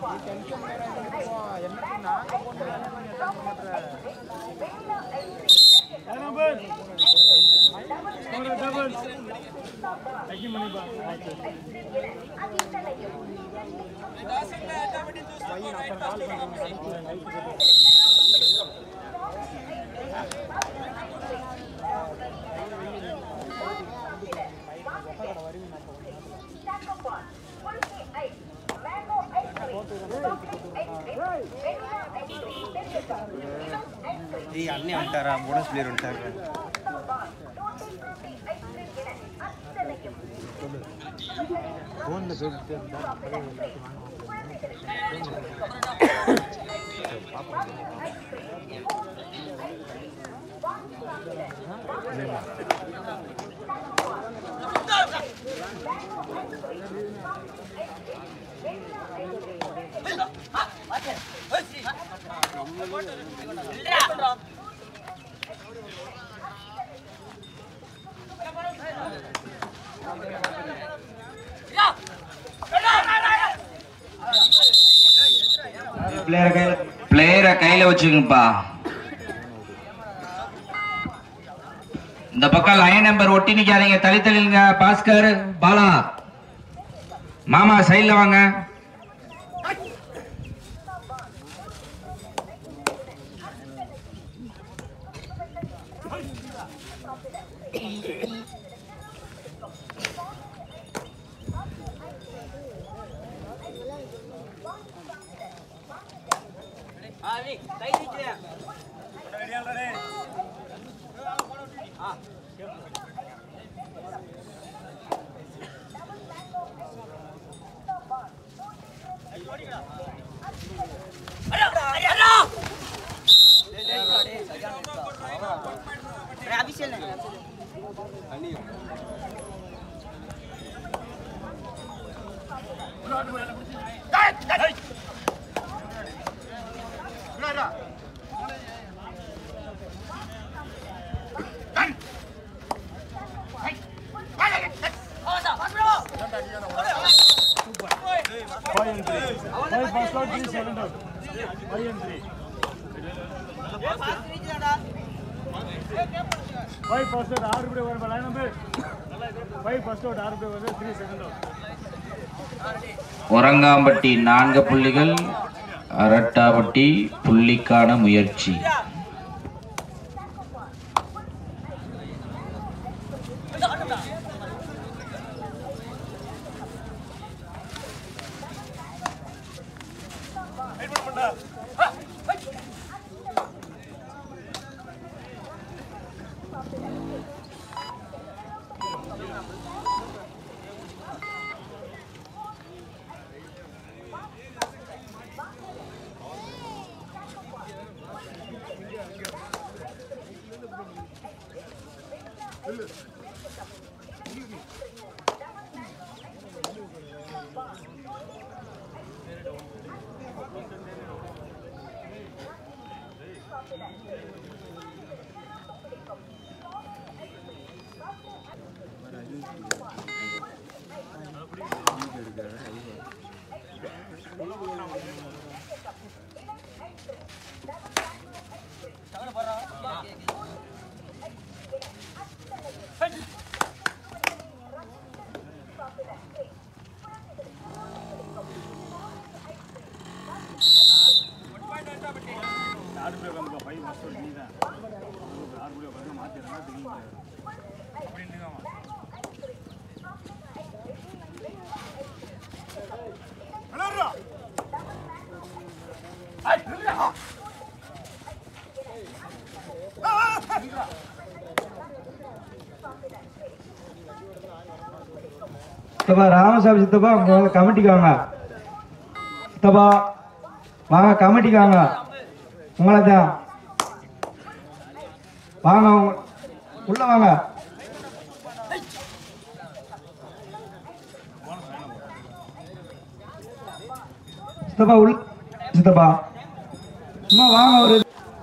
ఈ అన్నీ అంటారా బోనస్ ప్లేయర్ ఉంటారు பிளேயரை கையில பிளேயரை கையில வச்சுக்கங்கப்பா இந்த பக்கம் லைன் நம்பர் ஒட்டி நிக்காதீங்க தள்ளி தள்ளிங்க பாஸ்கர் பாலா மாமா சைடுல வாங்க ಫೈವ್ ಫಸ್ಟ್ ಔಟ್ ಆರು ಬಿಡಿ ಬರಬಲ್ಲ ನಂಬರ್ ಫೈವ್ ಫಸ್ಟ್ ಔಟ್ ಆರು ಬಿಡಿ ಬಂದ್ರೆ ತ್ರೀ ಸೆಕೆಂಡ್ ಔಟ್ உரங்காம்பட்டி நான்கு புள்ளிகள் அரட்டாப்பட்டி புள்ளிக்கான முயற்சி ஆறு பிடி வந்து ஃபைவ் ஃபஸ்ட் ಔಟ್ நீ தான் ஆறு பிடி வந்து மாற்றிடுறா திரும்பி அப்படின்னு சித்தப்பா ராமசாமி சித்தப்பா உங்க கமிட்டிக்கு வாங்க சித்தப்பா வாங்க கமிட்டிக்கு வாங்க உங்களை தான் வாங்க உங்க- உள்ள வாங்க சித்தப்பா உள்ள சித்தப்பா சும்மா வாங்க ஒரு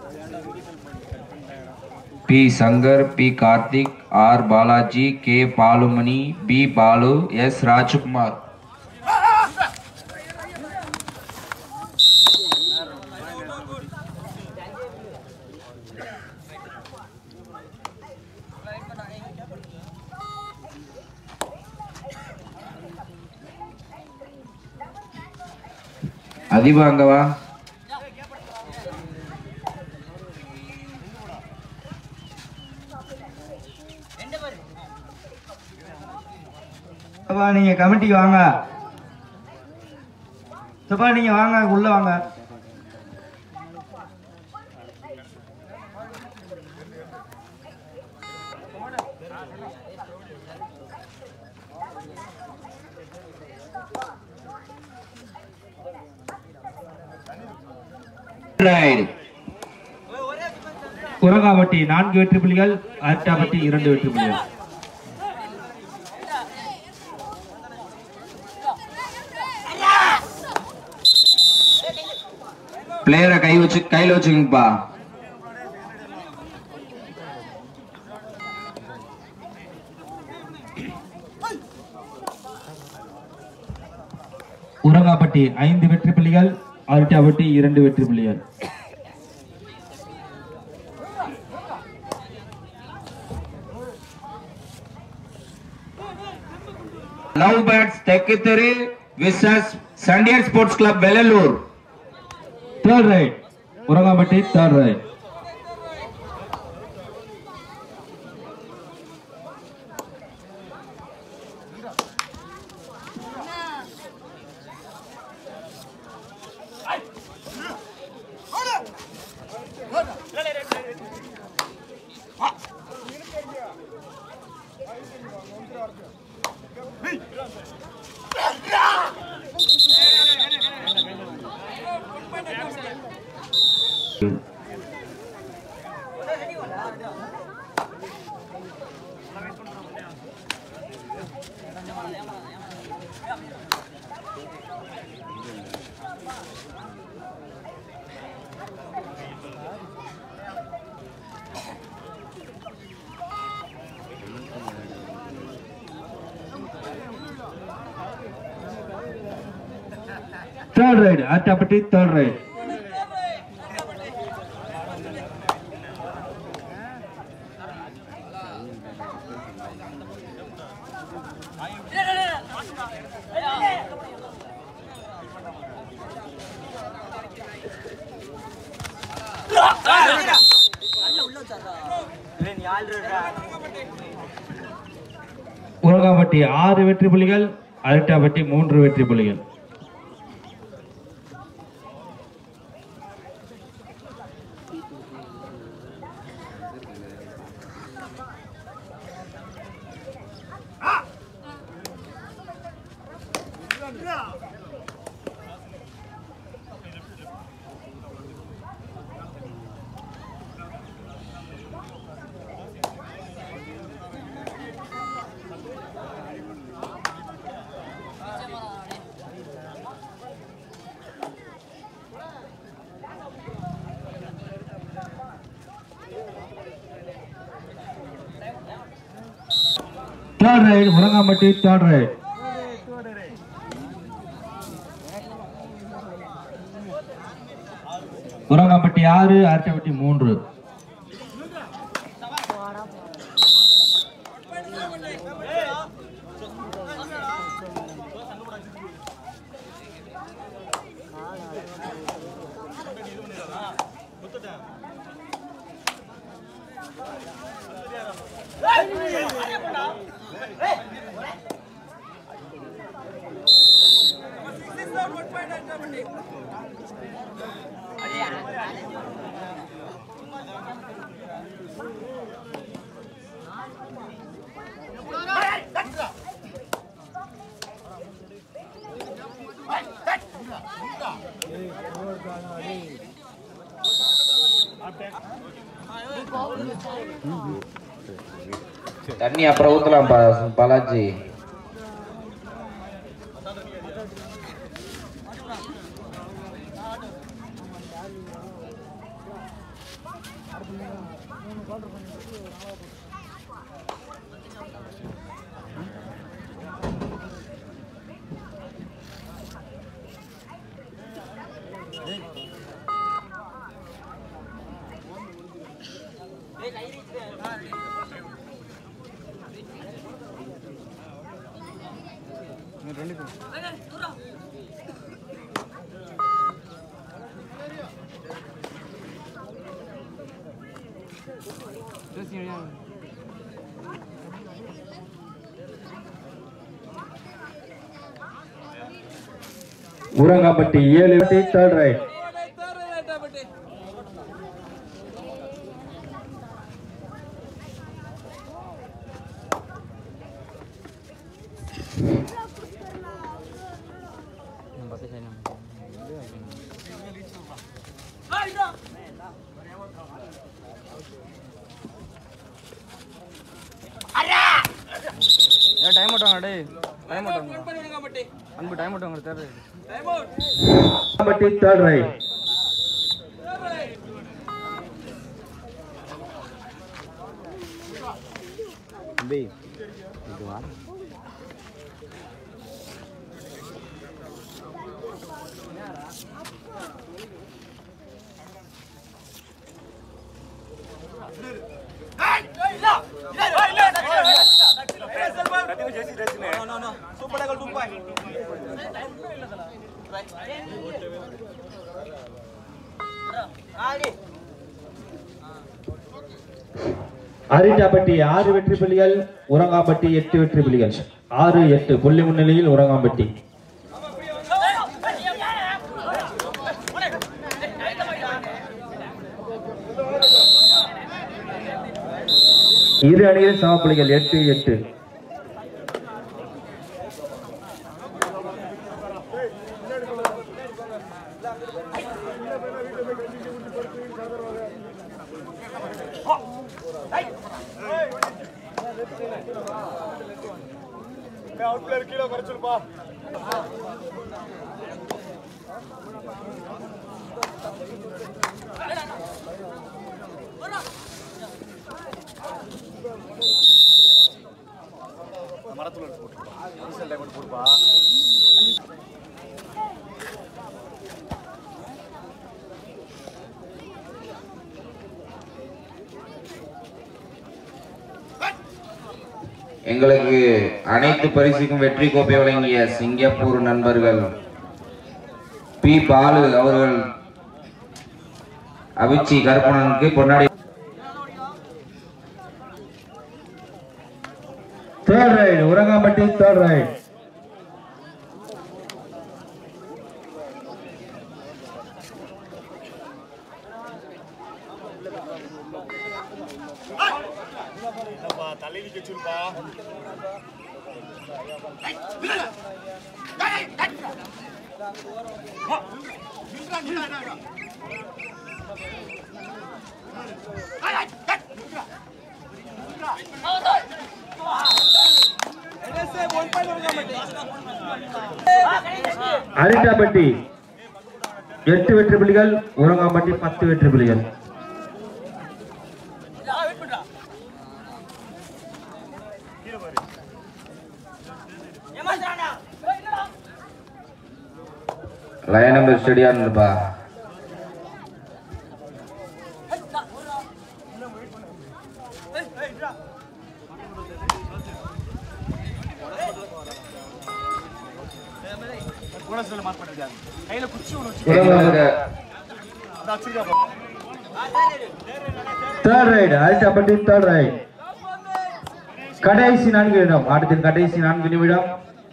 P Shankar P Karthik R Balaji K Balumani P Balu S Rajkumar அதிபா அங்க வா சித்தப்பா நீங்க கமிட்டிக்கு வாங்க சித்தப்பா நீங்க வாங்க உள்ள வாங்க ரைட் குரங்காவட்டி நான்கு வெற்றி புள்ளிகள் அரட்டாப்பட்டி இரண்டு வெற்றி புள்ளிகள் பிளேயரை கை வச்சு கையில வச்சுக்கோங்கப்பா உரங்காப்பட்டி ஐந்து வெற்றி புள்ளிகள் அரட்டாப்பட்டி இரண்டு வெற்றி புள்ளிகள் லவ் பேட்ஸ் தெற்கு தெரு விசஸ் சண்டியர் sports club Vellalur third right Urangapatti third right third right Arattapatti third right Urangapatti ஆறு வெற்றி புள்ளிகள் அரட்டாப்பட்டி மூன்று வெற்றி புள்ளிகள் third right Murungampatti third right Murungampatti ஆறு அரட்டப்பட்டி மூன்று தண்ணி அப்புறம் ஊத்தலாம் பா- பாலாஜி ஊரங்காம்பட்டி ஏழு வெற்றி தேர்ட் ரைட் டைம் விட்டுவாங்க டேய் டைம் விட்டுவாங்க அன்பு டைம் விட்டுவாங்க தேர்ட் ஊரங்காம்பட்டி தேர்ட் ரைட் தம்பி இது வா அரிட்டாப்பட்டி ஆறு வெற்றி புள்ளிகள் உரங்காம்பட்டி எட்டு வெற்றி புள்ளிகள் ஆறு எட்டு புள்ளி முன்னிலையில் உரங்காம்பட்டி இரு அணியில் சம புள்ளிகள் எட்டு எட்டு அவுட் பிளேயர் கீழே குறைச்சிருப்பா மரத்துல எடுத்து போட்டுருப்பா டீசல் டைமண்ட் போட்டுப்பா எங்களுக்கு அனைத்து பரிசுக்கும் வெற்றி கோப்பை வழங்கிய சிங்கப்பூர் நண்பர்கள் பி பாலு அவர்கள் அவிச்சி கருப்பணனுக்கு பொன்னாடி third right Urangampatti third right என்னப்பா தலைவி கச்சிருப்பா அரிட்டாப்பட்டி எட்டு வெற்றி புள்ளிகள் உரங்காம்பட்டி பத்து வெற்றி புள்ளிகள் லயன் நம்பர் ஸ்டேடியம் இருப்பா போனஸ்ல மார்க் பண்ணிருக்காங்க கையில குச்சி ஒன்று வச்சு எங்களுக்கு அதை வச்சிருக்கா third right Arittapatti third right கடைசி நான்கு நிமிடம் ஆட்டத்தின் கடைசி நான்கு நிமிடம்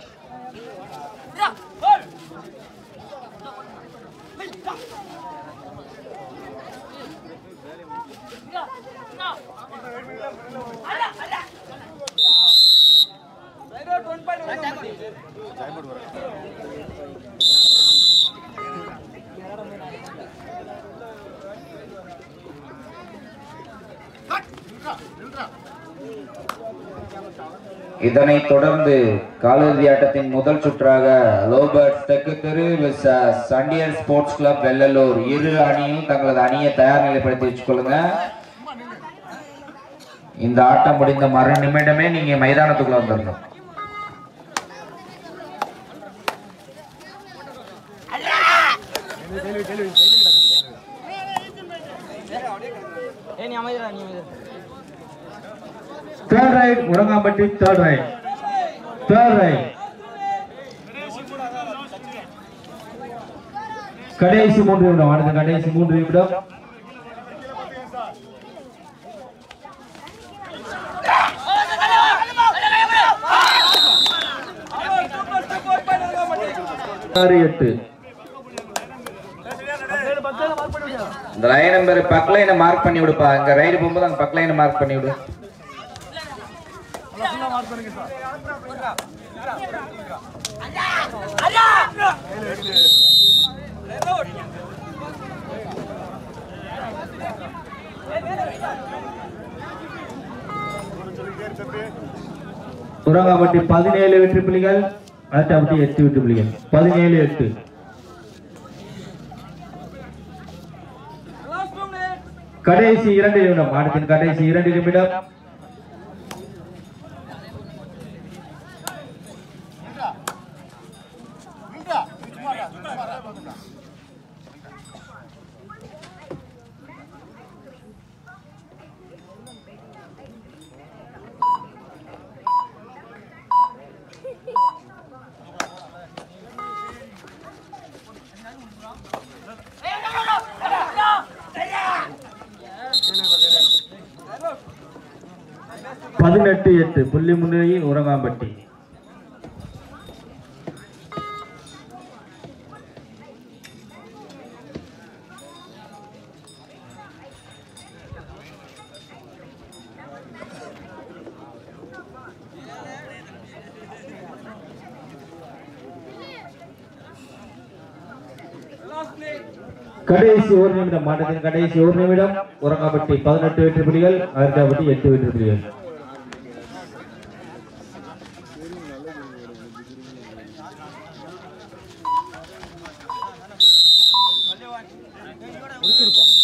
இதனைத் தொடர்ந்து காலிறுதி ஆட்டத்தின் முதல் சுற்றாக லோபர்ட்ஸ் தெற்கு தெரு சண்டியர் ஸ்போர்ட்ஸ் கிளப் வெள்ளலூர் இரு அணியும் தங்களது அணியை தயார் நிலைப்படுத்தி வச்சுக்கொள்ளுங்க இந்த ஆட்டம் முடிந்த மறு நிமிடமே நீங்க மைதானத்துக்குள்ள வந்துடணும் third right Urangampatti third right third right கடைசி மூன்று நிமிடம் அடுத்த கடைசி மூன்று நிமிடம் ஆறு எட்டு இந்த லைன் நம்பர் பக் லைனை மார்க் பண்ணி விடுப்பா இங்க ரைடு போகும்போது அங்க பக் லைனை மார்க் பண்ணி விடு உரங்காம்பட்டி பதினேழு வெற்றி புள்ளிகள் அரட்டாம்பட்டி எட்டு வெற்றி புள்ளிகள் பதினேழு எட்டு கடைசி இரண்டு நிமிடம் ஆட்டத்தின் கடைசி இரண்டு நிமிடம் பதினெட்டு எட்டு புள்ளி முன்னிலையில் உரங்காம்பட்டி கடைசி ஒரு நிமிடம் ஆட்டத்தின் கடைசி ஒரு நிமிடம் உரங்காப்பட்டி பதினெட்டு வெற்றி புலிகள் அரிட்டாப்பட்டி எட்டு வெற்றி புலிகள் முடிச்சிருப்பா